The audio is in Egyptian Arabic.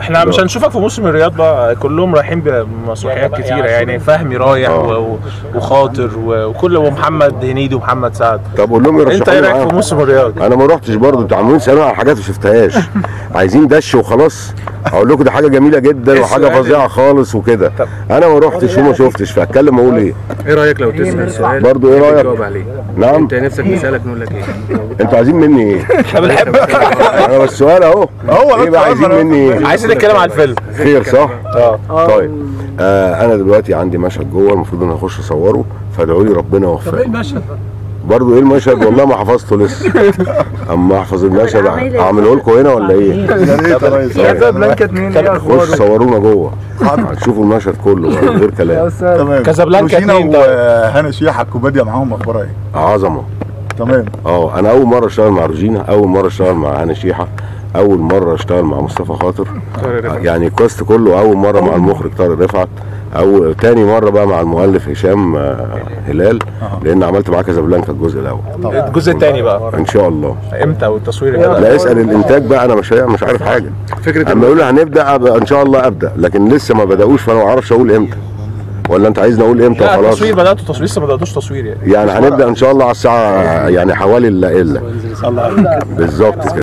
احنا مش هنشوفك في موسم الرياض بقى كلهم رايحين بمسرحيات كتيره يعني فهمي رايح آه. و- و- وخاطر و- وكل ومحمد هنيدي ومحمد سعد طب قول لهم انت يرشحوا ايه لي رايك في معاهم. موسم الرياض؟ انا ما روحتش برضه انتوا عاملين سنه على حاجات ما شفتهاش عايزين دش وخلاص اقول لكم ده حاجه جميله جدا وحاجه السؤال فظيعه خالص وكده انا ما روحتش وما شفتش فاتكلم اقول ايه ايه رايك لو تسال سؤال برضو إيه رأيك؟ تجاوب عليه نعم انت نفسك نسالك نقول لك ايه انتوا عايزين مني ايه احنا بنحبك انا بس السؤال اهو هو ده ايه بقى السؤال، عايزين مني ايه عايزين نتكلم عن الفيلم خير صح اه طيب آه انا دلوقتي عندي مشهد جوه المفروض ان أنا اخش اصوره فادعوا لي ربنا يوفقني المشهد برضه ايه المشهد والله ما حفظته لسه اما احفظ المشهد اعمله لكم هنا ولا ايه يا ريت يا ريس كازابلانكا اتنين ايه خش اخباره؟ صورونا جوه هتشوفوا المشهد كله من غير كلام تمام كازابلانكا روجينا اتنين طيب. وهنا شيحة الكوميديا معاهم اخبارها ايه؟ عظمه تمام اه انا اول مره اشتغل مع روجينا اول مره اشتغل مع هنا شيحه اول مره اشتغل مع مصطفى خاطر يعني الكاست كله اول مره مع المخرج طارق رفعت او تاني مره بقى مع المؤلف هشام آه، هلال لان عملت معاه كازابلانكا الجزء الاول الجزء الثاني بقى ان شاء الله امتى والتصوير امتى؟ لا اسال الانتاج بقى انا مش مش عارف حاجه فكره اما يقولوا هنبدا أبقى ان شاء الله ابدا لكن لسه ما بداوش فانا ما اعرفش اقول امتى ولا انت عايزني اقول امتى لا وخلاص التصوير بداتوا تصوير لسه ما بداتوش تصوير يعني يعني هنبدا ان شاء الله على الساعه يعني حوالي الا الا بالظبط كده